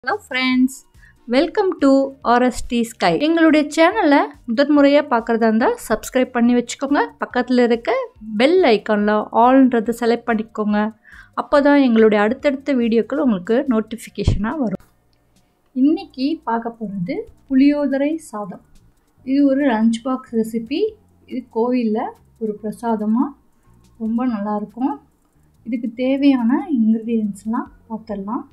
hello friends welcome to RST sky எங்களுடைய சேனலை முதன் முறையாக பார்க்குறதா இருந்தால் சப்ஸ்கிரைப் பண்ணி வச்சுக்கோங்க பக்கத்தில் இருக்க பெல் ஐக்கானில் ஆல்ன்றதை செலக்ட் பண்ணிக்கோங்க அப்போ தான் எங்களுடைய அடுத்தடுத்த வீடியோக்கள் உங்களுக்கு நோட்டிஃபிகேஷனாக வரும் இன்றைக்கி பார்க்க போகிறது புளியோதரை சாதம் இது ஒரு லஞ்ச் பாக்ஸ் ரெசிபி இது கோவிலில் ஒரு பிரசாதமாக ரொம்ப நல்லாயிருக்கும் இதுக்கு தேவையான இன்க்ரீடியன்ஸ்லாம் பார்த்துடலாம்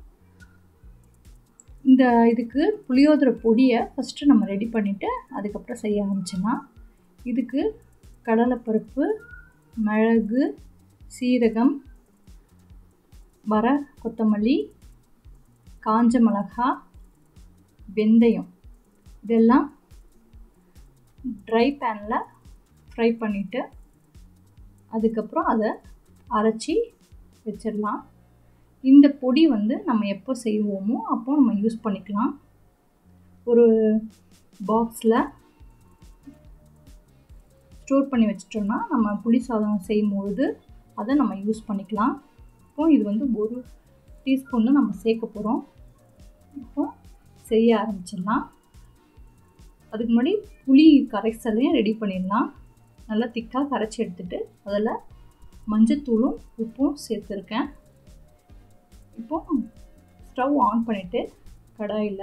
இந்த இதுக்கு புளியோதரை பொடியை ஃபஸ்ட்டு நம்ம ரெடி பண்ணிவிட்டு அதுக்கப்புறம் செய்ய ஆரம்பிச்சிடலாம் இதுக்கு கடலைப்பருப்பு மிளகு சீரகம் வர கொத்தமல்லி காஞ்ச மிளகா வெந்தயம் இதெல்லாம் ட்ரை பேனில் ஃப்ரை பண்ணிவிட்டு அதுக்கப்புறம் அதை அரைச்சி வச்சிடலாம் இந்த பொடி வந்து நம்ம எப்போ செய்வோமோ அப்போ நம்ம யூஸ் பண்ணிக்கலாம் ஒரு பாக்ஸில் ஸ்டோர் பண்ணி வச்சிட்டோம்னா நம்ம புளி சாதம் செய்யும்பொழுது அதை நம்ம யூஸ் பண்ணிக்கலாம் இப்போ இது வந்து ஒரு டீஸ்பூனில் நம்ம சேர்க்க போகிறோம் இப்போ செய்ய ஆரம்பிச்சிடலாம் அதுக்கு முன்னாடி புளி கரைசலையும் ரெடி பண்ணிடலாம் நல்லா திக்காக கரைச்சி எடுத்துகிட்டு அதில் மஞ்சத்தூளும் உப்பும் சேர்த்துருக்கேன் இப்போ ஸ்டவ் ஆன் பண்ணிவிட்டு கடாயில்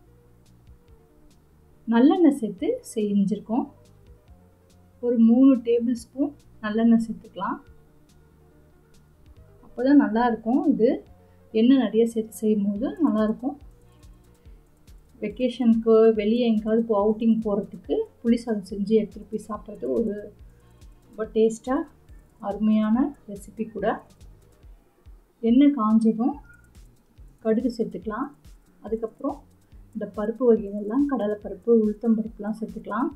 நல்லெண்ணெய் சேர்த்து செஞ்சுருக்கோம் ஒரு மூணு டேபிள் ஸ்பூன் நல்லெண்ணெய் சேர்த்துக்கலாம் அப்போ தான் நல்லாயிருக்கும் இது எண்ணெய் நிறைய சேர்த்து செய்யும்போது நல்லாயிருக்கும் வெக்கேஷனுக்கு வெளியே எங்கேயாவது இப்போ அவுட்டிங் போகிறதுக்கு புளி சாதம் செஞ்சு எடுத்துகிட்டு போய் சாப்பிட்றது ஒரு ரொம்ப டேஸ்ட்டாக அருமையான ரெசிபி கூட எண்ணெய் காஞ்சதும் கடுகு சேர்த்துக்கலாம் அதுக்கப்புறம் இந்த பருப்பு வகைகள்லாம் கடலைப்பருப்பு உளுத்தம் பருப்புலாம் சேர்த்துக்கலாம்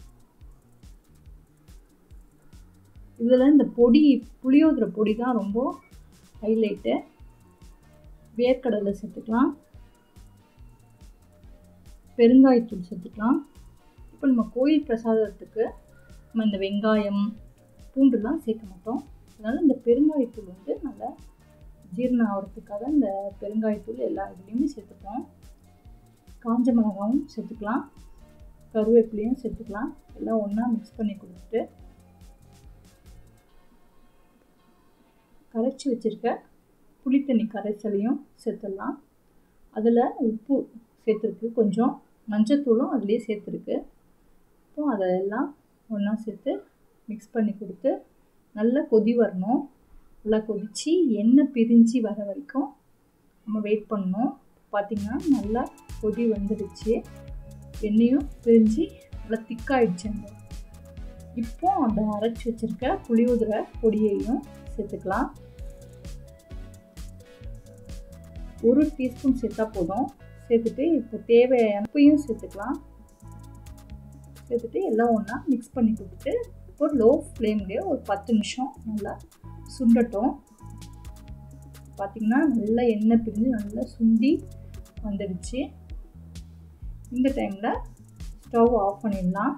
இதில் இந்த பொடி புளியோதரை பொடி தான் ரொம்ப ஹைலைட்டு வேர்க்கடலை சேர்த்துக்கலாம் பெருங்காயத்தூள் சேர்த்துக்கலாம் இப்போ நம்ம கோயில் பிரசாதத்துக்கு நம்ம இந்த வெங்காயம் பூண்டுலாம் சேர்க்க மாட்டோம் அதனால் இந்த பெருங்காயத்தூள் வந்து நல்லா ஜீரணம் ஆகிறதுக்காக இந்த பெருங்காயத்தூள் எல்லா இதுலேயுமே சேர்த்துப்போம் காஞ்ச மிளகாவும் சேர்த்துக்கலாம் கருவேப்பிலையும் சேர்த்துக்கலாம் எல்லாம் ஒன்றா மிக்ஸ் பண்ணி கொடுத்துட்டு கரைச்சி வச்சுருக்க புளித்தண்ணி கரைசலையும் சேர்த்துடலாம் அதில் உப்பு சேர்த்துருக்கு கொஞ்சம் மஞ்சத்தூளும் அதுலேயே சேர்த்துருக்கு இப்போ அதெல்லாம் ஒன்றா சேர்த்து மிக்ஸ் பண்ணி கொடுத்து நல்லா கொதி வரணும் நல்லா கொதித்து எண்ணெய் பிரிஞ்சு வர வரைக்கும் நம்ம வெயிட் பண்ணணும் பார்த்திங்கன்னா நல்லா கொதி வந்துடுச்சு எண்ணெயும் பிரிஞ்சு நல்லா திக்காயிடுச்சு அந்த இப்போ அந்த அரைச்சி வச்சுருக்க புளியோதரை பொடியையும் சேர்த்துக்கலாம் ஒரு டீஸ்பூன் சேர்த்தா போதும் சேர்த்துட்டு இப்போ தேவையான உப்பையும் சேர்த்துக்கலாம் சேர்த்துட்டு எல்லாம் ஒன்றா மிக்ஸ் பண்ணி கொடுத்துட்டு இப்போ லோ ஃப்ளேம்லேயே ஒரு பத்து நிமிஷம் நல்லா சுண்டட்டும் பார்த்திங்கன்னா நல்லா எண்ணெய் பிரிஞ்சு நல்லா சுண்டி வந்துடுச்சு இந்த டைமில் ஸ்டவ் ஆஃப் பண்ணிடலாம்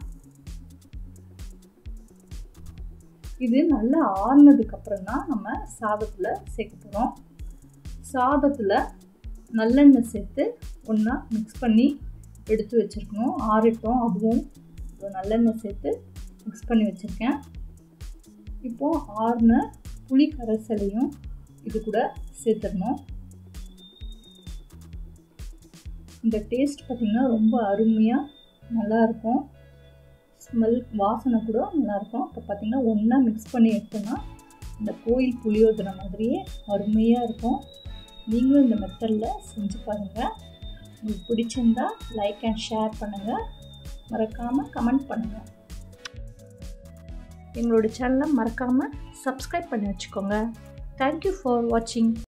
இது நல்லா ஆறுனதுக்கப்புறம் தான் நம்ம சாதத்தில் சேர்க்க போகிறோம் சாதத்தில் நல்லெண்ணெய் சேர்த்து ஒன்றா மிக்ஸ் பண்ணி எடுத்து வச்சுருக்கணும் ஆறிட்டோம் அதுவும் நல்லெண்ணெய் சேர்த்து மிக்ஸ் பண்ணி வச்சுருக்கேன் இப்போது ஆறுன புளி கரைசலையும் இது கூட சேர்த்துடணும் இந்த டேஸ்ட் பார்த்திங்கன்னா ரொம்ப அருமையாக நல்லாயிருக்கும் ஸ்மெல் வாசனை கூட நல்லாயிருக்கும் இப்போ பார்த்திங்கன்னா ஒன்றா மிக்ஸ் பண்ணி எடுத்தோன்னா இந்த கோயில் புளியோதரை மாதிரியே அருமையாக இருக்கும் நீங்களும் இந்த மெத்தடில் செஞ்சு பாருங்கள் உங்களுக்கு பிடிச்சிருந்தா லைக் அண்ட் ஷேர் பண்ணுங்கள் மறக்காமல் கமெண்ட் பண்ணுங்கள் எங்களோட சேனலை மறக்காமல் சப்ஸ்கிரைப் பண்ணி வச்சுக்கோங்க தேங்க்யூ ஃபார் வாட்சிங்